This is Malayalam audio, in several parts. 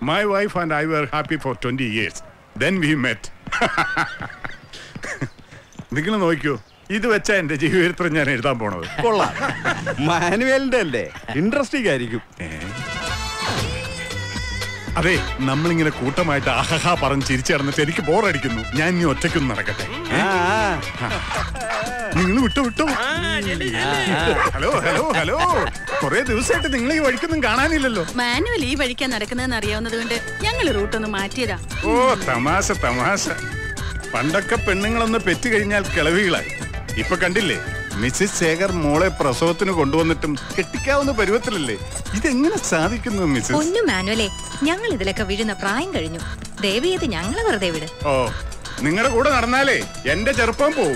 My wife and I were happy for 20 years. Then we met. നിങ്ങൾ നോക്കിയോ ഇത് വെച്ചാ എന്റെ ജീവിതത്തിൽ ഞാൻ എഴുതാൻ പോണത് കൊള്ളാം മാനുവലിന്റെ അല്ലേ ഇൻട്രസ്റ്റിംഗ് ആയിരിക്കും അതെ നമ്മളിങ്ങനെ കൂട്ടമായിട്ട് ആഹഹാ പറഞ്ഞ് ചിരിച്ചു നടന്നിട്ട് എനിക്ക് ബോറടിക്കുന്നു ഞാൻ ഇനി ഒറ്റയ്ക്കൊന്നും നടക്കട്ടെ ആ, നിങ്ങൾ വിട്ടോ വിട്ടോ ഹലോ ഹലോ ഹലോ കുറെ ദിവസമായിട്ട് നിങ്ങൾ ഈ വഴിക്കൊന്നും കാണാനില്ലല്ലോ മാനുവൽ ഈ വഴിക്കാ നടക്കുന്നതെന്ന് അറിയാവുന്നത് കൊണ്ട് ഞങ്ങൾ റൂട്ടൊന്ന് മാറ്റിയതാ ഓ തമാശ തമാശ പണ്ടൊക്കെ പെണ്ണുങ്ങളൊന്ന് പെറ്റു കഴിഞ്ഞാൽ കിളവികളായി ഇപ്പൊ കണ്ടില്ലേ മിസ്സിസ് ശേഖർ മോളെ പ്രസവത്തിന് കൊണ്ടുവന്നിട്ടും കെട്ടിക്കാവുന്ന പരുവത്തിലല്ലേ ഇതെങ്ങനെ സാധിക്കുന്നു മിസ്സിസ് ഒന്നും മാനുവലേ ഞങ്ങൾ ഇതിലൊക്കെ വീഴുന്ന പ്രായം കഴിഞ്ഞു ദേവിയത് ഞങ്ങളെ വെറുതെ വിട് ഓ നിങ്ങളുടെ കൂടെ നടന്നാലേ എന്റെ ചെറുപ്പം പോവും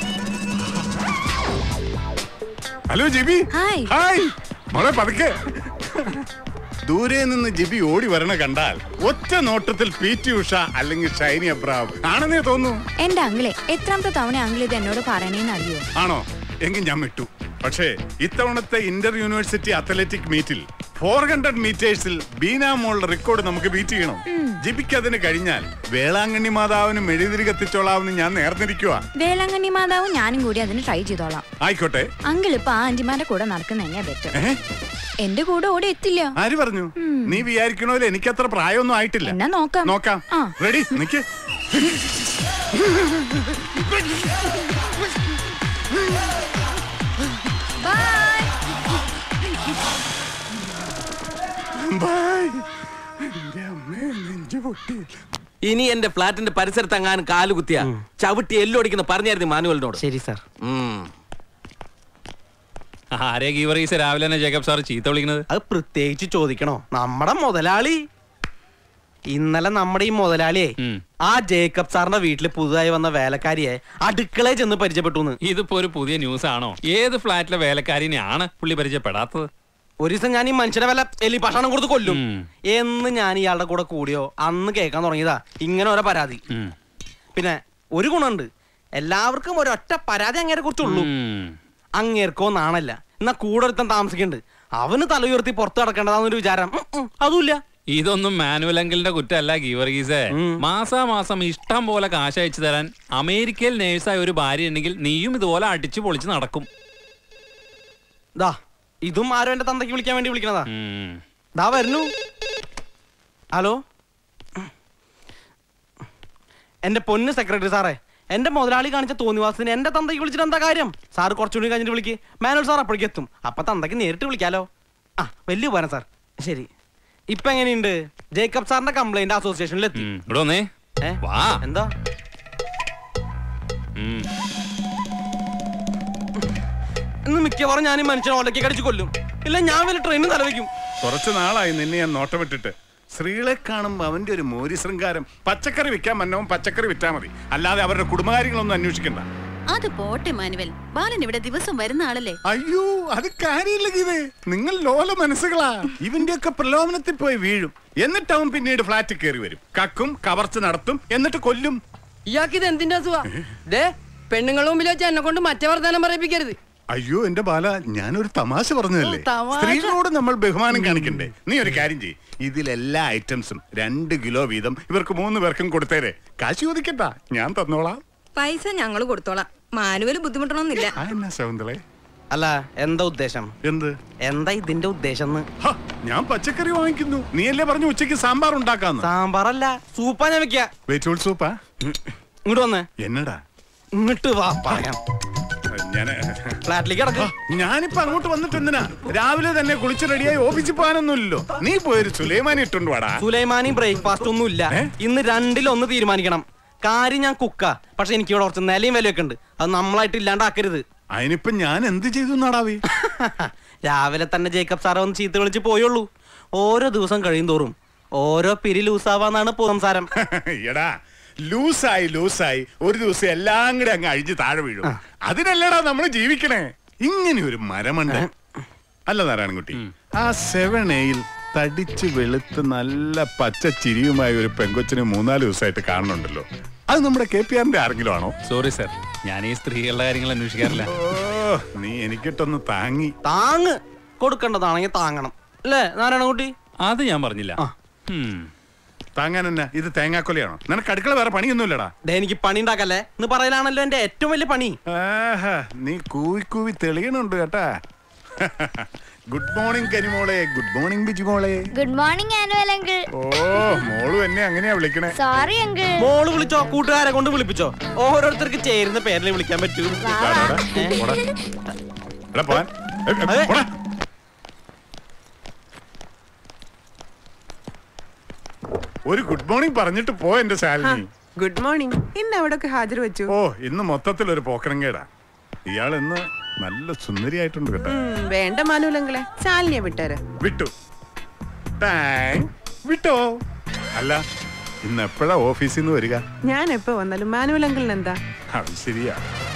ഹലോ ജിബി ഹായ്. ഹായ് മോളെ പതുക്കെ ദൂരെ നിന്ന് ജിബി ഓടി വരണ കണ്ടാൽ ഒറ്റ നോട്ടത്തിൽ പി ടി ഉഷ അല്ലെങ്കിൽ ഷൈനി അബ്രാം ആണെന്നേ തോന്നുന്നു എന്റെ അങ്കിളെ എത്രാമത്തെ തവണ അങ്കിൾ ഇത് എന്നോട് പറയണേന്ന് അറിയോ ആണോ എങ്കിൽ ഞാൻ വിട്ടു പക്ഷേ ഇത്തവണത്തെ ഇന്റർ യൂണിവേഴ്സിറ്റി അത്ലറ്റിക് മീറ്റിൽ ഫോർ ഹൺഡ്രഡ് മീറ്റേഴ്സിൽ ബീന മോളുടെ റെക്കോർഡ് നമുക്ക് ബീറ്റ് ചെയ്യണം ജിബിക്ക് അതിന് കഴിഞ്ഞാൽ വേളാങ്കണ്ണി മാതാവിന് മെഴുതിരി കത്തിച്ചോളാമെന്ന് ഞാൻ നേർന്നിരിക്കുക വേളാങ്കണ്ണി മാതാവും ഞാനും കൂടി അതിന് ട്രൈ ചെയ്തോളാം ആയിക്കോട്ടെ അങ്കിൾ ഇപ്പൊ ആ ആന്റിമാരുടെ കൂടെ നടക്കുന്ന തന്നെയാ ബെറ്റർ ഏ? എന്റെ കൂടെ ഓടി എത്തില്ല ആര് പറഞ്ഞു നീ വിചാരിക്കണോലെ എനിക്കത്ര പ്രായമൊന്നും ആയിട്ടില്ല എന്നാ നോക്കാം നോക്കാം ആ. റെഡി നിക്ക് ബൈ എന്റെ അമ്മേ നെഞ്ചു പൊട്ടി ഇനി എന്റെ ഫ്ലാറ്റിന്റെ പരിസരത്ത് അങ്ങാനും കാല് കുത്തിയ ചവിട്ടി എല്ലൊടിക്കുന്ന പറഞ്ഞായിരുന്നു മാനുവലിനോട് ശരി സാർ ഉം. ആരെ ഗീവറീസ് രാവിലെ തന്നെ ജേക്കബ് സാർ ചീത്ത വിളിക്കുന്നത് അത് പ്രത്യേകിച്ച് ചോദിക്കണോ നമ്മുടെ മുതലാളി ഇന്നലെ നമ്മുടെ ഈ മുതലാളിയെ ഉം. ആ ജേക്കബ് സാറിന്റെ വീട്ടിൽ പുതുതായി വന്ന വേലക്കാരിയെ അടുക്കളയിൽ ചെന്ന് പരിചയപ്പെട്ടു ഇതിപ്പോ ഒരു പുതിയ ന്യൂസ് ആണോ ഏത് ഫ്ലാറ്റിലെ വേലക്കാരിനെയാണ് പുള്ളി പരിചയപ്പെടാത്തത് ഒരു ദിവസം ഞാൻ ഈ മനുഷ്യനെ വല്ല എലി ഭക്ഷണം കൊടുത്ത് കൊല്ലും ഉം. എന്ന് ഞാൻ ഇയാളുടെ കൂടെ കൂടിയോ അന്ന് കേൾക്കാൻ തുടങ്ങിയതാ ഇങ്ങനെ ഓരോ പരാതി ഉം. പിന്നെ ഒരു ഗുണമുണ്ട് എല്ലാവർക്കും ഒരൊറ്റ പരാതി അങ്ങേരെ കുറിച്ചുള്ളൂ ഉം. അങ്ങേർക്കോ നാണല്ല എന്നാ കൂടെ ഒരുത്തൻ താമസിക്കുന്നുണ്ട് അവന് തല ഉയർത്തി പുറത്ത് കിടക്കേണ്ടതാന്നൊരു വിചാരം ഉം, ഉം, അതുമില്ല ഇതൊന്നും മാനുവൽ അങ്കിളിന്റെ കുറ്റമല്ല ഗീവർഗീസേ മാസാമാസം ഇഷ്ടം പോലെ കാശ് അയച്ചു തരാൻ അമേരിക്കയിൽ നേഴ്സായ ഒരു ഭാര്യ ഉണ്ടെങ്കിൽ നീയും ഇതുപോലെ അടിച്ചു പൊളിച്ച് നടക്കും ദാ ഇതും ആരോ എന്റെ തന്തയ്ക്ക് വിളിക്കാൻ വേണ്ടി വിളിക്കണതാ ഉം. ദാ വരുന്നു ഹലോ എന്റെ പൊന്ന് സെക്രട്ടറി സാറേ എന്റെ മുതലാളി കാണിച്ച തോന്നിവാസത്തിന് എന്റെ തന്തയ്ക്ക് വിളിച്ചിട്ട് എന്താ കാര്യം സാറ് കുറച്ചുകൂടി കഴിഞ്ഞിട്ട് വിളിക്ക് മാനുവൽ സാർ അപ്പോഴേക്ക് എത്തും അപ്പൊ തന്തയ്ക്ക് നേരിട്ട് വിളിക്കാലോ ആ വലിയ ഉപകാരം സാർ ശരി ഇപ്പൊ എങ്ങനെയുണ്ട് ജേക്കബ് സാറിന്റെ കംപ്ലൈന്റ് അസോസിയേഷനിൽ എത്തി ഉം. ഇവിടെ വന്നേ ഏ? വാ എന്താ ഉം. ഇന്ന് മിക്കവാറും ഞാൻ ഈ മനുഷ്യനെ ഒലക്കി കടിച്ച് കൊല്ലും ഇല്ല ഞാൻ വല്ല ട്രെയിനും തലവെക്കും കുറച്ച് നാളായി നിന്നെ ഞാൻ നോട്ടമിട്ടിട്ട് സ്ത്രീകളെ കാണുമ്പോ അവന്റെ ഒരു മോരി ശൃംഗാരം പച്ചക്കറി വിൽക്കാൻ മന്നവും പച്ചക്കറി വിറ്റാ മതി അല്ലാതെ അവരുടെ കുടുംബകാര്യങ്ങളൊന്നും അന്വേഷിക്കണ്ട അത് പോട്ടെ മാനുവൽ ബാലൻ ഇവിടെ ദിവസം വരുന്ന ആളല്ലേ അയ്യോ അത് കാര്യമില്ല ഗീതേ നിങ്ങൾ ലോല മനസ്സുകളാ ഇവന്റെ ഒക്കെ പ്രലോഭനത്തിൽ പോയി വീഴും എന്നിട്ട് അവൻ പിന്നീട് ഫ്ലാറ്റിൽ കയറി വരും കക്കും കവർച്ച നടത്തും എന്നിട്ട് കൊല്ലും ഇയാൾക്ക് ഇത് എന്തിന്റെ അസുഖ ദേ പെണ്ണുങ്ങളുടെ മുമ്പിൽ വെച്ച് എന്നെ കൊണ്ട് മറ്റേ വർത്താനം പറയിപ്പിക്കരുത് അയ്യോ എന്റെ ബാല ഞാനൊരു തമാശ പറഞ്ഞതല്ലേ ഓ, തമാശ. സ്ത്രീകളോട് നമ്മൾ ബഹുമാനം കാണിക്കണ്ടേ നീ ഒരു കാര്യം ചെയ്യ് ഇതിലെല്ലാ ഐറ്റംസും രണ്ട് കിലോ വീതം ഇവർക്ക് മൂന്ന് പേർക്കും കൊടുത്തേരെ കാശ് ചോദിക്കട്ടാ ഞാൻ തന്നോളാം പൈസ ഞങ്ങൾ കൊടുത്തോളാം മാനുവൽ ബുദ്ധിമുട്ടണമെന്നില്ല ആ എന്നാ ശകുന്തളെ അല്ല എന്താ ഉദ്ദേശം എന്ത് എന്താ ഇതിന്റെ ഉദ്ദേശം എന്ന് ഹ, ഞാൻ പച്ചക്കറി വാങ്ങിക്കുന്നു നീയല്ലേ പറഞ്ഞു ഉച്ചയ്ക്ക് സാമ്പാർ ഉണ്ടാക്കാന്ന് സാമ്പാറല്ല സൂപ്പാ ഞാൻ വെക്ക വെജിറ്റബിൾ സൂപ്പാ ഇങ്ങോട്ട് വന്നേ എന്നടാ ഇങ്ങോട്ട് വാ പറയാം ഞാൻ ഫ്ലാറ്റിലേക്ക് കിടക്ക ഞാനിപ്പോ അങ്ങോട്ട് വന്നിട്ട് എന്തിനാ രാവിലെ തന്നെ കുളിച്ച് റെഡിയായി ഓഫീസിൽ പോകാനൊന്നുമില്ലല്ലോ നീ പോയൊരു സുലൈമാനി ഇട്ടുണ്ട് വാടാ സുലൈമാനി ബ്രേക്ക്ഫാസ്റ്റ് ഒന്നും ഇല്ല ഏ? ഇന്ന് രണ്ടിലൊന്ന് തീരുമാനിക്കണം കാര്യം ഞാൻ കുക്കാ പക്ഷെ എനിക്ക് ഇവിടെ കുറച്ച് നിലയും വിലയൊക്കെ ഉണ്ട് അത് നമ്മളായിട്ട് ഇല്ലാണ്ടാക്കരുത് അതിനിപ്പോ ഞാൻ എന്ത് ചെയ്തു നാടാവി രാവിലെ തന്നെ ജേക്കബ് സാറെ ഒന്ന് ചീത്ത വിളിച്ച് പോയുള്ളൂ ഓരോ ദിവസം കഴിയും തോറും ഓരോ പിരി ലൂസാവാന്നാണ് സംസാരം എടാ ലൂസായി ലൂസായി ഒരു ദിവസം എല്ലാം കൂടെ അങ്ങ് അഴിഞ്ഞ് താഴെ വീഴും അതിനല്ലടാ നമ്മൾ ജീവിക്കണേ ഇങ്ങനെ ഒരു മരമണ്ട അല്ല നാരായണൻകുട്ടി ആ സെവൻ എയിൽ തടിച്ച് വെളുത്ത് നല്ല പച്ച ചിരിയുമായ ഒരു പെങ്കൊച്ചിനെ മൂന്നാല് ദിവസമായിട്ട് കാണുന്നുണ്ടല്ലോ അത് നമ്മുടെ കെ പി ആറിന്റെ ആരെങ്കിലും ആണോ സോറി സർ ഞാൻ ഈ സ്ത്രീകളുടെ കാര്യങ്ങൾ അന്വേഷിക്കാറില്ല ഓ നീ എനിക്കിട്ടൊന്ന് താങ്ങി താങ്ങ് കൊടുക്കേണ്ടതാണെങ്കിൽ താങ്ങണം അല്ലേ നാരായണൻകുട്ടി അത് ഞാൻ പറഞ്ഞില്ല ആ. ഉം. താങ്ങാൻ എന്നാ ഇത് തേങ്ങാക്കൊലയാണോ നിനക്ക് അടുക്കള വേറെ പണിയൊന്നുമില്ലടാ ദേ എനിക്ക് പണി ഉണ്ടാക്കല്ലേ എന്ന് പറയലാണല്ലോ എന്റെ ഏറ്റവും വലിയ പണി ആഹാ നീ കൂവി കൂവി തെളിയണുണ്ട് കേട്ടാ ഗുഡ് മോർണിംഗ് കരിമോളെ ഗുഡ് മോർണിംഗ് ബിജു മോളെ ഗുഡ് മോർണിംഗ് ആനുവൽ അങ്കിൾ ഓ മോളും എന്നെ അങ്ങനെയാ വിളിക്കണേ സോറി അങ്കിൾ മോള് വിളിച്ചോ കൂട്ടുകാരെ കൊണ്ട് വിളിപ്പിച്ചോ ഓരോരുത്തർക്ക് ചേരുന്ന പേരിൽ വിളിക്കാൻ പറ്റൂ ഇതാടാ, പോടാ. എടാ, പോവാൻ. ഏ, ഏ, അതെ. പോടാ. ഒരു ഗുഡ് മോർണിംഗ് പറഞ്ഞിട്ട് പോ എന്റെ ശാലിനി ഗുഡ് മോർണിംഗ് ഇന്ന് അവിടൊക്കെ ഹാജർ വെച്ചു ഓ ഇന്ന് മൊത്തത്തിൽ ഒരു പോക്കരങ്കേടാ ഇയാൾ ഇന്ന് നല്ല സുന്ദരിയായിട്ടുണ്ട് കേട്ടോ ഉം, വേണ്ട മാനുവലങ്ങളെ ശാലിനിയെ വിട്ടാര് വിട്ടു താങ്ക് വിട്ടോ അല്ല ഇന്ന് എപ്പോഴാ ഓഫീസിൽ നിന്ന് വരിക ഞാൻ എപ്പോ വന്നാലും മാനുവലങ്കിളിന് എന്താ അത് ശരിയാ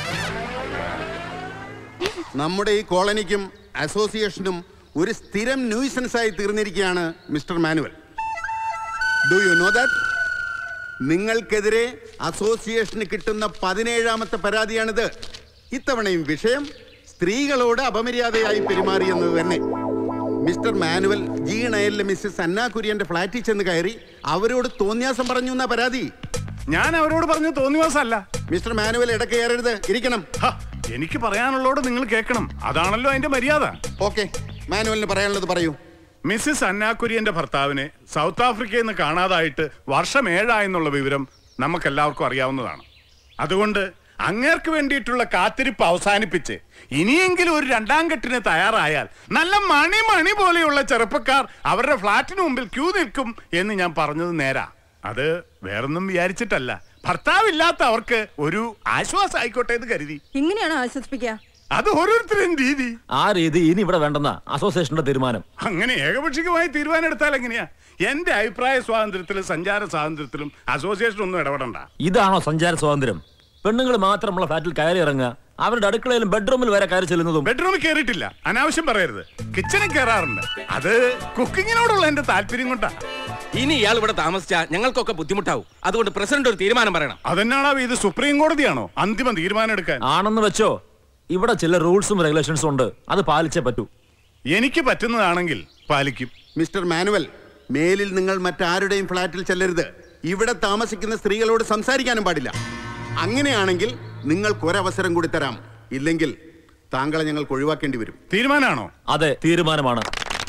നമ്മുടെ ഈ കോളനിക്കും അസോസിയേഷനും ഒരു സ്ഥിരം ന്യൂസൻസ് ആയി തീർന്നിരിക്കുകയാണ് mister Manuel do you know that നിങ്ങൾക്കെതിരെ അസോസിയേഷന് കിട്ടുന്ന പതിനേഴാമത്തെ പരാതിയാണിത് ഇത്തവണയും വിഷയം സ്ത്രീകളോട് അപമര്യാദയായി പെരുമാറിയെന്നത് തന്നെ മിസ്റ്റർ മാനുവൽ ജി നയലിലെ മിസ്സസ് അന്ന കുര്യന്റെ ഫ്ലാറ്റിൽ ചെന്ന് കയറി അവരോട് തോന്നിയാസം പറഞ്ഞു എന്നാ പരാതി ഞാൻ അവരോട് പറഞ്ഞു തോന്നിവാസല്ല മിസ്റ്റർ മാനുവൽ ഇടയ്ക്ക് കയറരുത് ഇരിക്കണം ഹ, എനിക്ക് പറയാനുള്ളോട് നിങ്ങൾ കേൾക്കണം അതാണല്ലോ അതിന്റെ മര്യാദ ഓക്കെ മാനുവലിന് പറയാനുള്ളത് പറയൂ മിസ്സിസ് അന്നാക്കുര്യന്റെ ഭർത്താവിനെ സൗത്ത് ആഫ്രിക്കയിൽ നിന്ന് കാണാതായിട്ട് വർഷം ഏഴായെന്നുള്ള വിവരം നമുക്കെല്ലാവർക്കും അറിയാവുന്നതാണ് അതുകൊണ്ട് അങ്ങേർക്ക് വേണ്ടിയിട്ടുള്ള കാത്തിരിപ്പ് അവസാനിപ്പിച്ച് ഇനിയെങ്കിലും ഒരു രണ്ടാം കെട്ടിന് തയ്യാറായാൽ നല്ല മണി മണി പോലെയുള്ള ചെറുപ്പക്കാർ അവരുടെ ഫ്ലാറ്റിന് മുമ്പിൽ ക്യൂ നിൽക്കും എന്ന് ഞാൻ പറഞ്ഞത് നേരാ അത് വേറൊന്നും വിചാരിച്ചിട്ടല്ല ഭർത്താവില്ലാത്ത അവർക്ക് ഒരു ആശ്വാസം ആയിക്കോട്ടെ എന്ന് കരുതി ഇങ്ങനെയാണോ ആശ്വസിപ്പിക്കുക അത് ഓരോരുത്തരും രീതി ആ രീതി ഇനി ഇവിടെ വേണ്ടെന്ന അസോസിയേഷന്റെ തീരുമാനം അങ്ങനെ ഏകപക്ഷികമായി തീരുമാനം എടുത്താൽ എങ്ങനെയാ എന്റെ അഭിപ്രായ സ്വാതന്ത്ര്യത്തിലും സഞ്ചാര സ്വാതന്ത്ര്യത്തിലും അസോസിയേഷൻ ഒന്നും ഇടപെടണ്ട ഇതാണോ സഞ്ചാര സ്വാതന്ത്ര്യം പെണ്ണുങ്ങൾ മാത്രമുള്ള ഫ്ലാറ്റിൽ കയറി ഇറങ്ങുക അവരുടെ അടുക്കളയിലും ബെഡ്റൂമിൽ വരെ കയറി ചെല്ലുന്നതും ബെഡ്റൂമിൽ കയറിയിട്ടില്ല അനാവശ്യം പറയരുത് കിച്ചണിൽ കയറാറുണ്ട് അത് കുക്കിങ്ങിനോടുള്ള എന്റെ താല്പര്യം കൊണ്ടാ ഇനി ഇയാൾ ഇവിടെ താമസിച്ചാ ഞങ്ങൾക്കൊക്കെ ബുദ്ധിമുട്ടാവും അതുകൊണ്ട് പ്രസിഡന്റ് ഒരു തീരുമാനം പറയണം അതെന്നാണോ ഇത് സുപ്രീം കോടതിയാണോ അന്തിമ തീരുമാനം എടുക്കാൻ ആണെന്ന് വെച്ചോ ഇവിടെ ചില റൂൾസും റെഗുലേഷൻസും ഉണ്ട് അത് പാലിച്ചേ പറ്റൂ എനിക്ക് പറ്റുന്നതാണെങ്കിൽ പാലിക്കും മിസ്റ്റർ മാനുവൽ മേലിൽ നിങ്ങൾ മറ്റാരുടെയും ഫ്ലാറ്റിൽ ചെല്ലരുത് ഇവിടെ താമസിക്കുന്ന സ്ത്രീകളോട് സംസാരിക്കാനും പാടില്ല അങ്ങനെയാണെങ്കിൽ നിങ്ങൾക്ക് ഒരവസരം കൂടി തരാം ഇല്ലെങ്കിൽ താങ്കളെ ഞങ്ങൾക്ക് ഒഴിവാക്കേണ്ടി വരും തീരുമാനമാണോ അതെ തീരുമാനമാണ്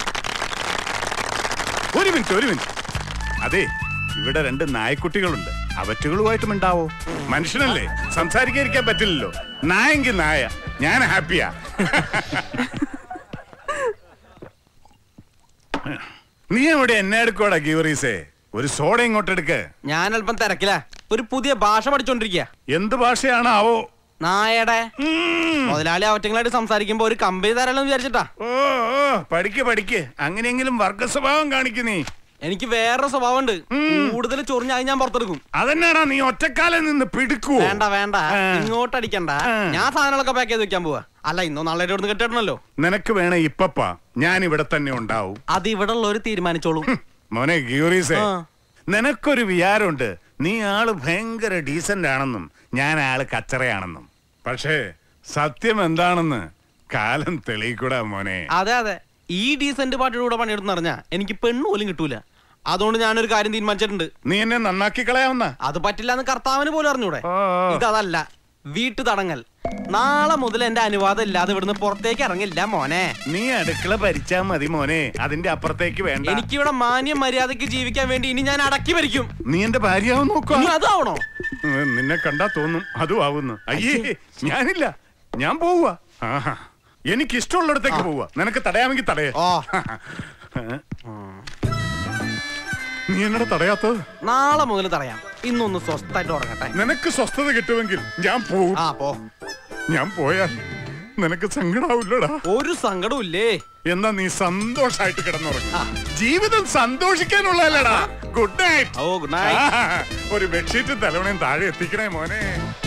ഒരു മിനിറ്റ് ഒരു മിനിറ്റ് അതെ ഇവിടെ രണ്ട് നായക്കുട്ടികളുണ്ട് അവറ്റുകളുമായിട്ടും ഉണ്ടാവോ മനുഷ്യനല്ലേ സംസാരിക്കാതിരിക്കാൻ പറ്റില്ലല്ലോ നായെങ്കിൽ നായ ഞാൻ ഹാപ്പിയാ നീ എവിടെ എന്നെ എടുക്കോടാ ഗീവറീസേ ഒരു സോഡ ഇങ്ങോട്ട് എടുക്ക് ഞാൻ അല്പം തിരക്കില്ല ഒരു പുതിയ ഭാഷ പഠിച്ചോണ്ടിരിക്കുക എന്ത് ഭാഷയാണാവോ നായയുടെ മുതലാളി അവറ്റങ്ങളായിട്ട് സംസാരിക്കുമ്പോ ഒരു കമ്പനി തരാലെന്ന് വിചാരിച്ചിട്ടാ ഓ ഓ പഠിക്ക് പഠിക്ക് അങ്ങനെയെങ്കിലും വർഗ സ്വഭാവം കാണിക്ക് നീ എനിക്ക് വേറൊരു സ്വഭാവം ഉണ്ട് കൂടുതൽ ചൊറിഞ്ഞായി ഞാൻ പുറത്തെടുക്കും അതെന്നാടാ നീ ഒറ്റക്കാലം നിന്ന് പിടിക്കൂ വേണ്ട വേണ്ട ഇങ്ങോട്ട് അടിക്കണ്ട ഞാൻ സാധനങ്ങളൊക്കെ പാക്ക് ചെയ്ത് വെക്കാൻ പോവാ അല്ല ഇന്നോ നാളെ ഇവിടുന്ന് കെട്ടിടണല്ലോ നിനക്ക് വേണേ ഇപ്പപ്പാ ഞാൻ ഇവിടെ തന്നെ ഉണ്ടാവും അത് ഇവിടെ ഉള്ളവര് തീരുമാനിച്ചോളൂ മോനെ ഗീറീസേ നിനക്കൊരു വിചാരമുണ്ട് നീ ആള് ഭയങ്കര ഡീസന്റ് ആണെന്നും ഞാൻ ആള് കച്ചറയാണെന്നും പക്ഷേ സത്യം എന്താണെന്ന് കാലം തെളിയിക്കൂടാ മോനെ അതെ അതെ ഈ ഡീസന്റ് പാർട്ടിയുടെ കൂടെ പണിയെടുത്ത് പറഞ്ഞാ എനിക്ക് പെണ്ണ് പോലും കിട്ടൂല അതുകൊണ്ട് ഞാനൊരു കാര്യം തീരുമാനിച്ചിട്ടുണ്ട് നീ എന്നെ നന്നാക്കി കളയാവുന്ന അത് പറ്റില്ല എന്ന് കർത്താവിന് പോലും അറിഞ്ഞൂടെ ഇതല്ല വീട്ടു തടങ്ങൽ നാളെ മുതൽ എന്റെ അനുവാദം ഇല്ലാതെ ഇവിടുന്ന് പുറത്തേക്ക് ഇറങ്ങില്ല മോനെ നീ അടുക്കള ഭരിച്ചാ മതി മോനെ അതിന്റെ അപ്പുറത്തേക്ക് വേണ്ട എനിക്കിവിടെ മാന്യം മര്യാദയ്ക്ക് ജീവിക്കാൻ വേണ്ടി ഇനി ഞാൻ അടക്കി ഭരിക്കും നീ എന്റെ ഭാര്യയാവും നോക്കുക ഇനി അതാവണോ ഉം, നിന്നെ കണ്ടാ തോന്നും അതും ആവുന്നു അയ്യേ ഞാനില്ല ഞാൻ പോവുക ആഹാ. എനിക്ക് ഇഷ്ടമുള്ളിടത്തേക്ക് പോവുക നിനക്ക് തടയാമെങ്കിൽ തടയേ നീ എന്നോട് തടയാത്തത് നാളെ മുതൽ തടയാം ഇന്നൊന്ന് സ്വസ്ഥായിട്ട് ഉറങ്ങട്ടെ നിനക്ക് സ്വസ്ഥത കിട്ടുമെങ്കിൽ ഞാൻ പോവും ആ പോ ഞാൻ പോയാൽ നിനക്ക് സങ്കടാവില്ലടാ ഒരു സങ്കടവും ഇല്ലേ എന്നാ നീ സന്തോഷായിട്ട് കിടന്നുറങ്ങും ജീവിതം സന്തോഷിക്കാനുള്ളതല്ലടാ ഗുഡ് നൈറ്റ് ഓ ഗുഡ് നൈറ്റ് ഒരു ബെഡ്ഷീറ്റ് തലവണയും താഴെ എത്തിക്കണേ മോനെ